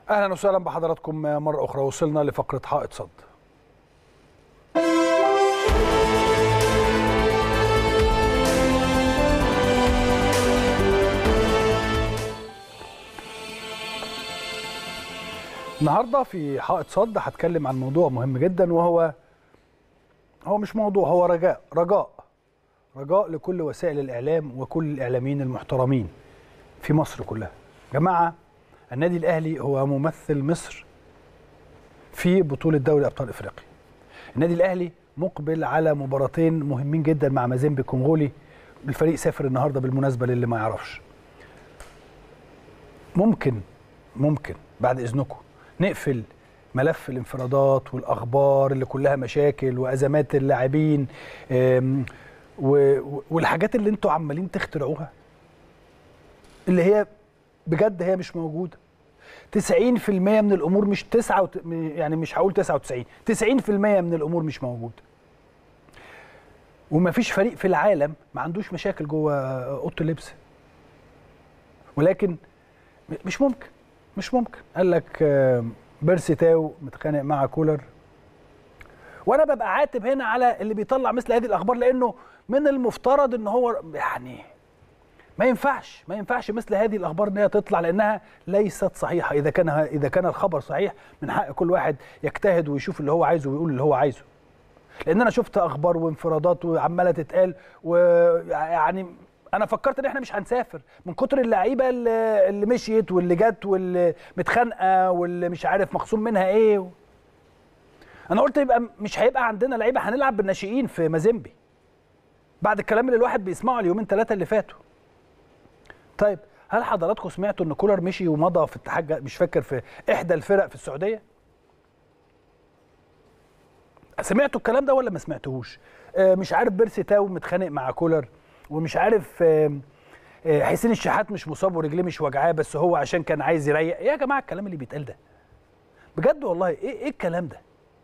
اهلا وسهلا بحضراتكم مره اخرى وصلنا لفقره حائط صد النهارده في حائط صد هتكلم عن موضوع مهم جدا وهو هو مش موضوع هو رجاء رجاء رجاء لكل وسائل الاعلام وكل الاعلاميين المحترمين في مصر كلها جماعه النادي الاهلي هو ممثل مصر في بطوله دوري ابطال افريقيا النادي الاهلي مقبل على مباراتين مهمين جدا مع مازيمبي الكونغولي الفريق سافر النهارده بالمناسبه للي ما يعرفش ممكن ممكن بعد اذنكم نقفل ملف الانفرادات والاخبار اللي كلها مشاكل وازمات اللاعبين والحاجات اللي انتوا عمالين تخترعوها اللي هي بجد هي مش موجوده 90% من الامور مش 9 وت... يعني مش هقول 99 90% من الامور مش موجوده وما فيش فريق في العالم ما عندوش مشاكل جوه اوضه اللبس ولكن مش ممكن مش ممكن قال لك بيرسي تاو متخانق مع كولر وانا ببقى عاتب هنا على اللي بيطلع مثل هذه الاخبار لانه من المفترض ان هو يعني ما ينفعش ما ينفعش مثل هذه الاخبار ان هي تطلع لانها ليست صحيحه اذا كان اذا كان الخبر صحيح من حق كل واحد يجتهد ويشوف اللي هو عايزه ويقول اللي هو عايزه لان انا شفت اخبار وانفرادات وعماله تتقال ويعني انا فكرت ان احنا مش هنسافر من كتر اللعيبه اللي, اللي مشيت واللي جت واللي متخانقه واللي مش عارف مخصوم منها ايه انا قلت يبقى مش هيبقى عندنا لعيبه هنلعب بالناشئين في مازيمبي بعد الكلام اللي الواحد بيسمعه اليومين ثلاثه اللي فاتوا طيب هل حضراتكم سمعتوا ان كولر مشي ومضى في اتحاد مش فاكر في احدى الفرق في السعوديه سمعتوا الكلام ده ولا ما سمعتوهوش آه مش عارف بيرسي تاو متخانق مع كولر ومش عارف آه آه حسين الشحات مش مصاب ورجليه مش وجعاه بس هو عشان كان عايز يريح ايه يا جماعه الكلام اللي بيتقال ده بجد والله ايه ايه الكلام ده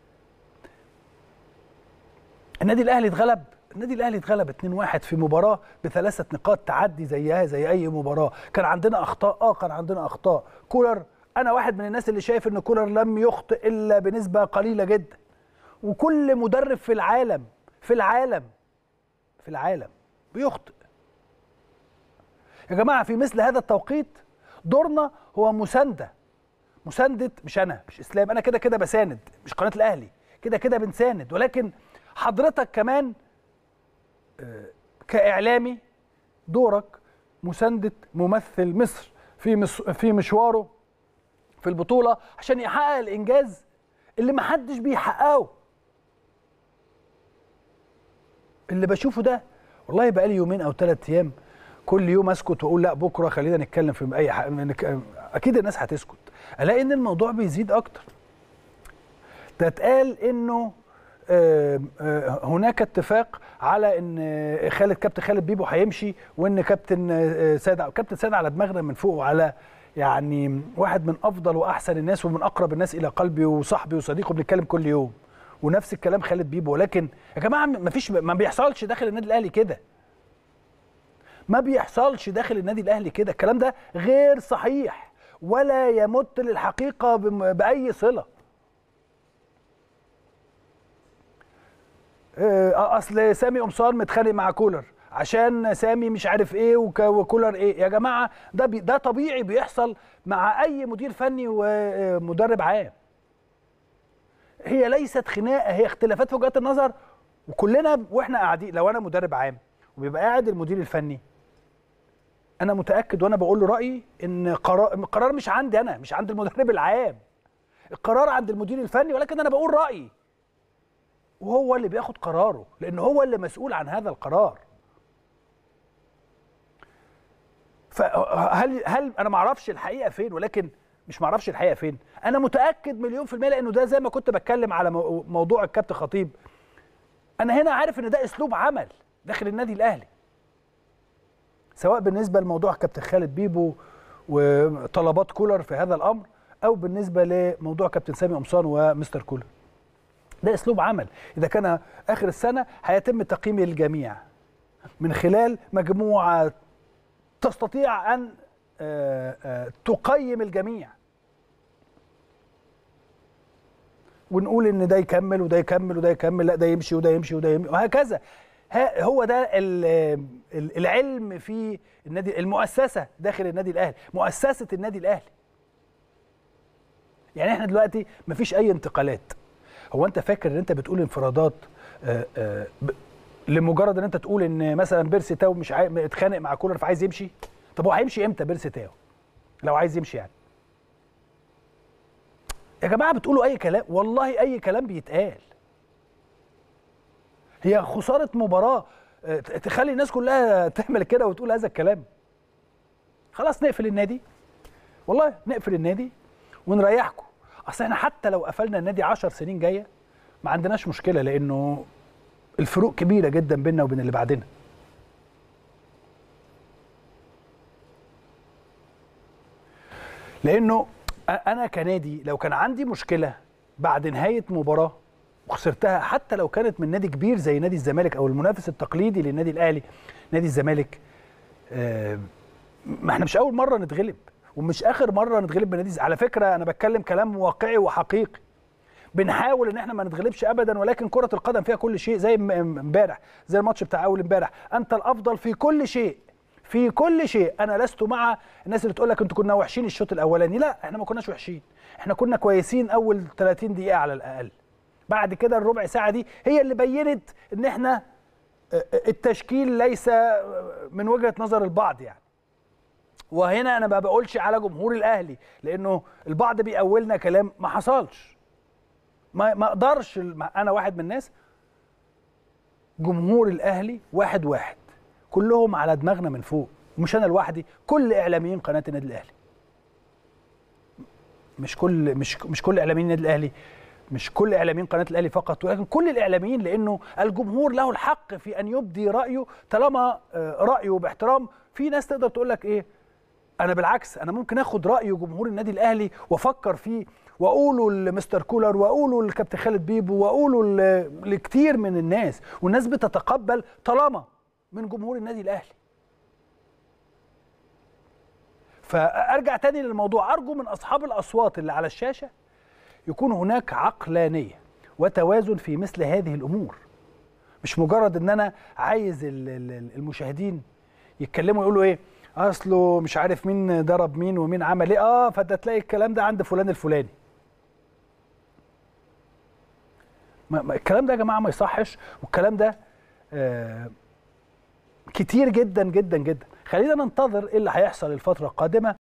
النادي الاهلي اتغلب النادي الاهلي اتغلب 2-1 في مباراه بثلاثه نقاط تعدي زيها زي اي مباراه كان عندنا اخطاء اه كان عندنا اخطاء كولر انا واحد من الناس اللي شايف ان كولر لم يخطئ الا بنسبه قليله جدا وكل مدرب في العالم في العالم في العالم بيخطئ يا جماعه في مثل هذا التوقيت دورنا هو مسانده مسانده مش انا مش اسلام انا كده كده بساند مش قناه الاهلي كده كده بنساند ولكن حضرتك كمان كاعلامي دورك مسانده ممثل مصر في مص... في مشواره في البطوله عشان يحقق الانجاز اللي ما حدش بيحققه اللي بشوفه ده والله بقى لي يومين او ثلاث ايام كل يوم اسكت واقول لا بكره خلينا نتكلم في اي حاجه اكيد الناس هتسكت الاقي ان الموضوع بيزيد اكتر ده اتقال انه هناك اتفاق على ان خالد كابتن خالد بيبو هيمشي وان كابتن سيد كابتن سيد على دماغنا من فوق وعلى يعني واحد من افضل واحسن الناس ومن اقرب الناس الى قلبي وصاحبي وصديقي بنتكلم كل يوم ونفس الكلام خالد بيبو ولكن يا جماعه ما فيش ما بيحصلش داخل النادي الاهلي كده ما بيحصلش داخل النادي الاهلي كده الكلام ده غير صحيح ولا يمت للحقيقه باي صله اصل سامي قمصان متخانق مع كولر عشان سامي مش عارف ايه وكولر ايه يا جماعه ده بي ده طبيعي بيحصل مع اي مدير فني ومدرب عام هي ليست خناقه هي اختلافات في وجهات النظر وكلنا واحنا قاعدين لو انا مدرب عام وبيبقى قاعد المدير الفني انا متاكد وانا بقول له رايي ان قرار القرار مش عندي انا مش عند المدرب العام القرار عند المدير الفني ولكن انا بقول رايي وهو اللي بياخد قراره لان هو اللي مسؤول عن هذا القرار فهل هل انا ما اعرفش الحقيقه فين ولكن مش ما اعرفش الحقيقه فين انا متاكد مليون في الميه لانه ده زي ما كنت بتكلم على موضوع الكابتن خطيب انا هنا عارف ان ده اسلوب عمل داخل النادي الاهلي سواء بالنسبه لموضوع كابتن خالد بيبو وطلبات كولر في هذا الامر او بالنسبه لموضوع كابتن سامي قمصان ومستر كولر ده اسلوب عمل اذا كان اخر السنه هيتم تقييم الجميع من خلال مجموعه تستطيع ان تقيم الجميع ونقول ان ده يكمل وده يكمل وده يكمل لا ده يمشي وده يمشي وده يمشي وهكذا ها- هو ده ال- ال- العلم في النادي المؤسسه داخل النادي الاهلي مؤسسه النادي الاهلي يعني احنا دلوقتي مفيش اي انتقالات هو انت فاكر ان انت بتقول انفرادات آه، آه، ب- لمجرد ان انت تقول ان مثلا بيرسي تاو مش عاي... اتخانق مع كولر فعايز يمشي طب هو هيمشي امتى بيرسي تاو لو عايز يمشي يعني يا جماعه بتقولوا اي كلام والله اي كلام بيتقال هي خساره مباراه آه، تخلي الناس كلها تعمل كده وتقول هذا الكلام خلاص نقفل النادي والله نقفل النادي ونريحكم اصل احنا حتى لو قفلنا النادي 10 سنين جايه ما عندناش مشكله لانه الفروق كبيره جدا بيننا وبين اللي بعدنا لانه أ- انا كنادي لو كان عندي مشكله بعد نهايه مباراه وخسرتها حتى لو كانت من نادي كبير زي نادي الزمالك او المنافس التقليدي للنادي الاهلي نادي الزمالك آه، ما احنا مش اول مره نتغلب ومش اخر مره نتغلب من نادي الز- على فكره انا بتكلم كلام واقعي وحقيقي بنحاول ان احنا ما نتغلبش ابدا ولكن كره القدم فيها كل شيء زي م- امبارح زي الماتش بتاع اول امبارح انت الافضل في كل شيء في كل شيء انا لست مع الناس اللي تقول لك انتوا كنا وحشين الشوط الاولاني لا احنا ما كناش وحشين احنا كنا كويسين اول 30 دقيقه على الاقل بعد كده الربع ساعه دي هي اللي بينت ان احنا آه، آه، التشكيل ليس آه، من وجهه نظر البعض يعني وهنا انا ما بقولش على جمهور الاهلي لانه البعض بيقولنا كلام ما حصلش ما ما اقدرش ما- انا واحد من الناس جمهور الاهلي واحد واحد كلهم على دماغنا من فوق مش انا لوحدي كل اعلاميين قناه النادي الاهلي مش كل مش مش كل اعلاميين النادي الاهلي مش كل اعلاميين قناه الاهلي فقط ولكن كل الاعلاميين لانه الجمهور له الحق في ان يبدي رايه طالما آه، رايه باحترام في ناس تقدر تقول لك ايه انا بالعكس انا ممكن اخد راي جمهور النادي الاهلي وافكر فيه واقوله لمستر كولر واقوله للكابتن خالد بيبو واقوله ل- لكتير من الناس والناس بتتقبل طالما من جمهور النادي الاهلي فارجع تاني للموضوع ارجو من اصحاب الاصوات اللي على الشاشه يكون هناك عقلانيه وتوازن في مثل هذه الامور مش مجرد ان انا عايز ال- ال- المشاهدين يتكلموا يقولوا ايه اصله مش عارف مين ضرب مين ومين عمل ايه اه فده تلاقي الكلام ده عند فلان الفلاني ما ما- الكلام ده يا جماعه ما يصحش والكلام ده آه كتير جدا جدا جدا خلينا ننتظر ايه اللي هيحصل الفتره القادمه